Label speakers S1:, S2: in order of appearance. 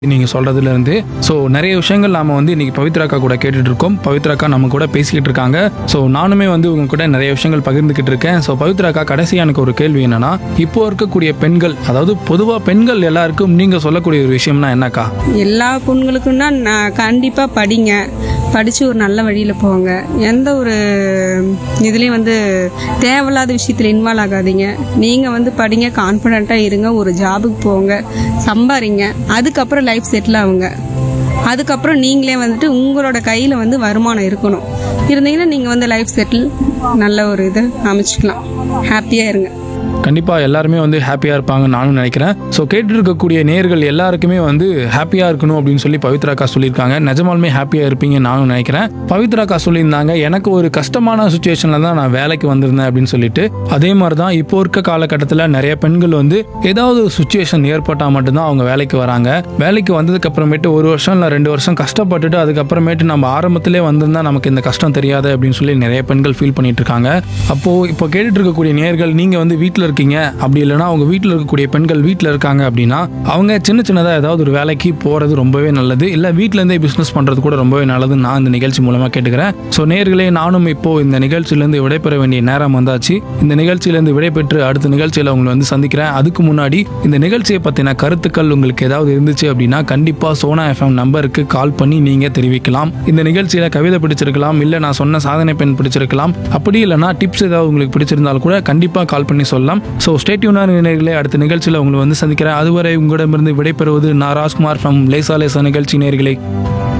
S1: நீங்க சொல்றதுல இருந்து ஸோ நிறைய விஷயங்கள் நாம வந்து இன்னைக்கு பவித்ராக்கா கூட கேட்டுட்டு இருக்கோம் பவித்ராக்கா நம்ம கூட பேசிக்கிட்டு இருக்காங்க ஸோ நானுமே வந்து உங்க கூட நிறைய விஷயங்கள் பகிர்ந்துக்கிட்டு இருக்கேன் ஸோ பவித்ராக்கா கடைசியா எனக்கு ஒரு கேள்வி என்னன்னா இப்போ இருக்கக்கூடிய பெண்கள் அதாவது பொதுவா பெண்கள் எல்லாருக்கும் நீங்க சொல்லக்கூடிய ஒரு விஷயம்னா என்னக்கா
S2: எல்லா பொண்களுக்குன்னா நான் கண்டிப்பாக படிங்க படித்து ஒரு நல்ல வழியில் போங்க எந்த ஒரு இதுலேயும் வந்து தேவையில்லாத விஷயத்தில் இன்வால்வ் ஆகாதீங்க நீங்கள் வந்து படிங்க கான்ஃபிடெண்ட்டாக இருங்க ஒரு ஜாபுக்கு போங்க சம்பாரிங்க அதுக்கப்புறம் லைஃப் செட்டில் ஆகுங்க அதுக்கப்புறம் நீங்களே வந்துட்டு உங்களோட கையில் வந்து வருமானம் இருக்கணும் இருந்தீங்கன்னா நீங்கள் வந்து லைஃப் செட்டில் நல்ல ஒரு இதை அமைச்சிக்கலாம் ஹாப்பியாக இருங்க
S1: கண்டிப்பா எல்லாருமே வந்து ஹாப்பியா இருப்பாங்கன்னு நானும் நினைக்கிறேன் ஸோ கேட்டு இருக்கக்கூடிய நேர்கள் எல்லாருக்குமே வந்து ஹாப்பியா இருக்கணும் அப்படின்னு சொல்லி பவித்ராக்கா சொல்லியிருக்காங்க நிஜமாலுமே ஹாப்பியா இருப்பீங்கன்னு நானும் நினைக்கிறேன் பவித்ராக்கா சொல்லியிருந்தாங்க எனக்கு ஒரு கஷ்டமான சுச்சுவேஷன்ல தான் நான் வேலைக்கு வந்திருந்தேன் அப்படின்னு சொல்லிட்டு அதே மாதிரி தான் இப்போ இருக்க காலகட்டத்தில் நிறைய பெண்கள் வந்து ஏதாவது ஒரு சுச்சுவேஷன் ஏற்பட்டால் மட்டும்தான் அவங்க வேலைக்கு வராங்க வேலைக்கு வந்ததுக்கு அப்புறமேட்டு ஒரு வருஷம் இல்லை ரெண்டு வருஷம் கஷ்டப்பட்டுட்டு அதுக்கப்புறமேட்டு நம்ம ஆரம்பத்திலே வந்திருந்தா நமக்கு இந்த கஷ்டம் தெரியாது அப்படின்னு சொல்லி நிறைய பெண்கள் ஃபீல் பண்ணிட்டு இருக்காங்க அப்போ இப்போ கேட்டுட்டு இருக்கக்கூடிய நேர்கள் நீங்க வந்து வீட்டில் இருக்கீங்க அப்படி இல்லைன்னா அவங்க வீட்டில் இருக்கக்கூடிய பெண்கள் வீட்டில் இருக்காங்க அப்படின்னா அவங்க சின்ன சின்னதாக ஏதாவது ஒரு வேலைக்கு போறது ரொம்பவே நல்லது இல்லை வீட்டிலேருந்தே பிஸ்னஸ் பண்றது கூட ரொம்பவே நல்லதுன்னு நான் இந்த நிகழ்ச்சி மூலமா கேட்டுக்கிறேன் ஸோ நேர்களே நானும் இப்போ இந்த நிகழ்ச்சியிலேருந்து விடைபெற வேண்டிய நேரம் வந்தாச்சு இந்த நிகழ்ச்சியிலேருந்து விடைபெற்று அடுத்த நிகழ்ச்சியில் உங்களை வந்து சந்திக்கிறேன் அதுக்கு முன்னாடி இந்த நிகழ்ச்சியை பற்றின கருத்துக்கள் உங்களுக்கு ஏதாவது இருந்துச்சு அப்படின்னா கண்டிப்பாக சோனா எஃப்எம் நம்பருக்கு கால் பண்ணி நீங்கள் தெரிவிக்கலாம் இந்த நிகழ்ச்சியில் கவிதை பிடிச்சிருக்கலாம் இல்லை நான் சொன்ன சாதனை பெண் பிடிச்சிருக்கலாம் அப்படி இல்லைனா டிப்ஸ் ஏதாவது உங்களுக்கு பிடிச்சிருந்தாலும் கூட கண்டிப்பாக கால் பண்ணி சொல்லலாம் ஸோ ஸ்டேட்யூனான நேர்களே அடுத்த நிகழ்ச்சியில் உங்களை வந்து சந்திக்கிறேன் அதுவரை உங்களிடமிருந்து விடைபெறுவது நான் ராஜ்குமார் ஃப்ரம் லேசா லேசா நிகழ்ச்சி நேர்களே